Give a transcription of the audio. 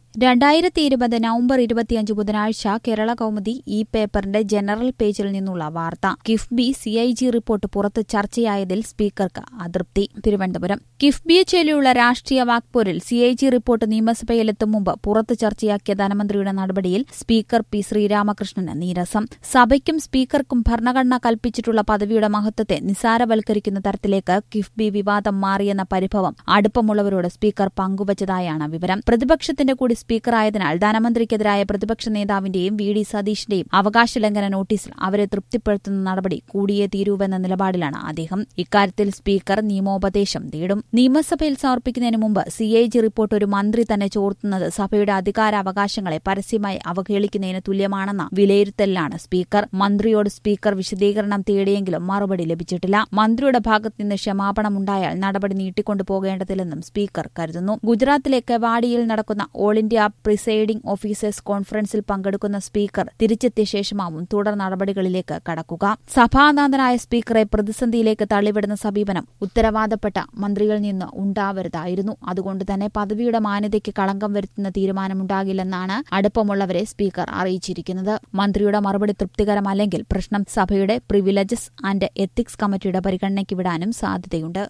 രണ്ടായിരത്തി ഇരുപത് നവംബർ ഇരുപത്തിയഞ്ച് ബുധനാഴ്ച കേരള കൗമുദി ഈ പേപ്പറിന്റെ ജനറൽ പേജിൽ നിന്നുള്ള വാർത്ത കിഫ്ബി സിഐജി റിപ്പോർട്ട് പുറത്ത് ചർച്ചയായതിൽ സ്പീക്കർക്ക് അതൃപ്തി തിരുവനന്തപുരം കിഫ്ബിയെ ചൊല്ലിയുള്ള രാഷ്ട്രീയ വാക്പോരിൽ സിഐജി റിപ്പോർട്ട് നിയമസഭയിലെത്തും മുമ്പ് പുറത്ത് ചർച്ചയാക്കിയ ധനമന്ത്രിയുടെ നടപടിയിൽ സ്പീക്കർ പി ശ്രീരാമകൃഷ്ണന് നീരസം സഭയ്ക്കും സ്പീക്കർക്കും ഭരണഘടന കൽപ്പിച്ചിട്ടുള്ള പദവിയുടെ മഹത്വത്തെ നിസാരവൽക്കരിക്കുന്ന തരത്തിലേക്ക് കിഫ്ബി വിവാദം മാറിയെന്ന പരിഭവം അടുപ്പമുള്ളവരോട് സ്പീക്കർ പങ്കുവച്ചതായാണ് വിവരം പ്രതിപക്ഷത്തിന്റെ കൂടി സ്പീക്കറായതിനാൽ ധനമന്ത്രിക്കെതിരായ പ്രതിപക്ഷ നേതാവിന്റെയും വി ഡി സതീഷിന്റെയും അവകാശ ലംഘന നോട്ടീസിൽ അവരെ തൃപ്തിപ്പെടുത്തുന്ന നടപടി കൂടിയേ തീരൂവെന്ന നിലപാടിലാണ് അദ്ദേഹം ഇക്കാര്യത്തിൽ സ്പീക്കർ നിയമോപദേശം തേടും നിയമസഭയിൽ സമർപ്പിക്കുന്നതിന് മുമ്പ് സിഎജി റിപ്പോർട്ട് ഒരു മന്ത്രി തന്നെ ചോർത്തുന്നത് സഭയുടെ അധികാരാവകാശങ്ങളെ പരസ്യമായി അവഹേളിക്കുന്നതിന് തുല്യമാണെന്ന വിലയിരുത്തലിലാണ് സ്പീക്കർ മന്ത്രിയോട് സ്പീക്കർ വിശദീകരണം തേടിയെങ്കിലും മറുപടി ലഭിച്ചിട്ടില്ല മന്ത്രിയുടെ ഭാഗത്ത് നിന്ന് ക്ഷമാപണമുണ്ടായാൽ നടപടി നീട്ടിക്കൊണ്ടു പോകേണ്ടതില്ലെന്നും സ്പീക്കർ കരുതുന്നു ഗുജറാത്തിലെ കെവാഡിയിൽ നടക്കുന്ന ഓൾ ഇന്ത്യ പ്രിസൈഡിംഗ് ഓഫീസേഴ്സ് കോൺഫറൻസിൽ പങ്കെടുക്കുന്ന സ്പീക്കർ തിരിച്ചെത്തിയ ശേഷമാവും തുടർ നടപടികളിലേക്ക് കടക്കുക സഭാനാഥനായ സ്പീക്കറെ പ്രതിസന്ധിയിലേക്ക് തള്ളിവിടുന്ന സമീപനം ഉത്തരവാദപ്പെട്ട മന്ത്രികളിൽ നിന്ന് ഉണ്ടാവരുതായിരുന്നു അതുകൊണ്ട് തന്നെ പദവിയുടെ മാന്യതയ്ക്ക് കളങ്കം വരുത്തുന്ന തീരുമാനമുണ്ടാകില്ലെന്നാണ് അടുപ്പമുള്ളവരെ സ്പീക്കർ അറിയിച്ചിരിക്കുന്നത് മന്ത്രിയുടെ മറുപടി തൃപ്തികരമല്ലെങ്കിൽ പ്രശ്നം സഭയുടെ പ്രിവിലേജസ് ആൻഡ് എത്തിക്സ് കമ്മിറ്റിയുടെ പരിഗണനയ്ക്ക് വിടാനും സാധ്യതയുണ്ട്